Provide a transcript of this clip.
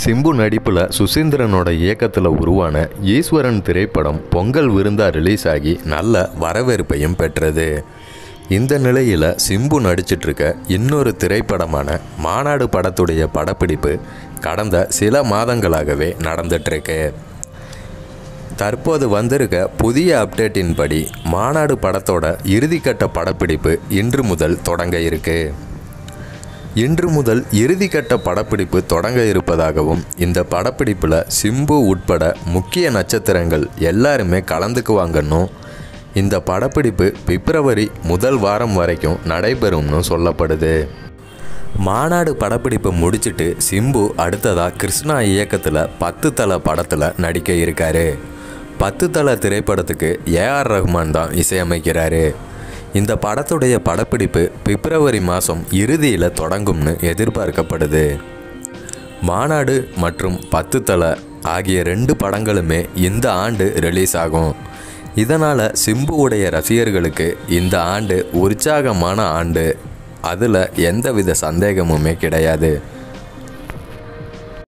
சிம்பு நடிப்பில் சுசீந்திரனோட இயக்கத்தில் உருவான ஈஸ்வரன் திரைப்படம் பொங்கல் விருந்தா ரிலீஸ் ஆகி நல்ல வரவேற்பையும் பெற்றது இந்த நிலையில் சிம்பு நடிச்சிட்டு இருக்க இன்னொரு திரைப்படமான மாநாடு படத்துடைய படப்பிடிப்பு கடந்த சில மாதங்களாகவே நடந்துட்டுருக்கு தற்போது வந்திருக்க புதிய அப்டேட்டின் படி மாநாடு படத்தோட இறுதிக்கட்ட படப்பிடிப்பு இன்று முதல் தொடங்க இருக்கு இன்று முதல் இறுதிக்கட்ட படப்பிடிப்பு தொடங்க இருப்பதாகவும் இந்த படப்பிடிப்பில் சிம்பு உட்பட முக்கிய நட்சத்திரங்கள் எல்லாருமே கலந்துக்குவாங்கன்னும் இந்த படப்பிடிப்பு பிப்ரவரி முதல் வாரம் வரைக்கும் நடைபெறும்னு சொல்லப்படுது மாநாடு படப்பிடிப்பை முடிச்சிட்டு சிம்பு அடுத்ததாக கிருஷ்ணா இயக்கத்தில் பத்து தல படத்தில் நடிக்க இருக்காரு பத்து தல திரைப்படத்துக்கு ஏஆர் ரஹ்மான் தான் இசையமைக்கிறாரு இந்த படத்துடைய படப்பிடிப்பு பிப்ரவரி மாதம் இறுதியில் தொடங்கும்னு எதிர்பார்க்கப்படுது மாநாடு மற்றும் பத்து தல ஆகிய ரெண்டு படங்களுமே இந்த ஆண்டு ரிலீஸ் ஆகும் இதனால் சிம்புவுடைய ரசிகர்களுக்கு இந்த ஆண்டு உற்சாகமான ஆண்டு அதில் எந்தவித சந்தேகமுமே கிடையாது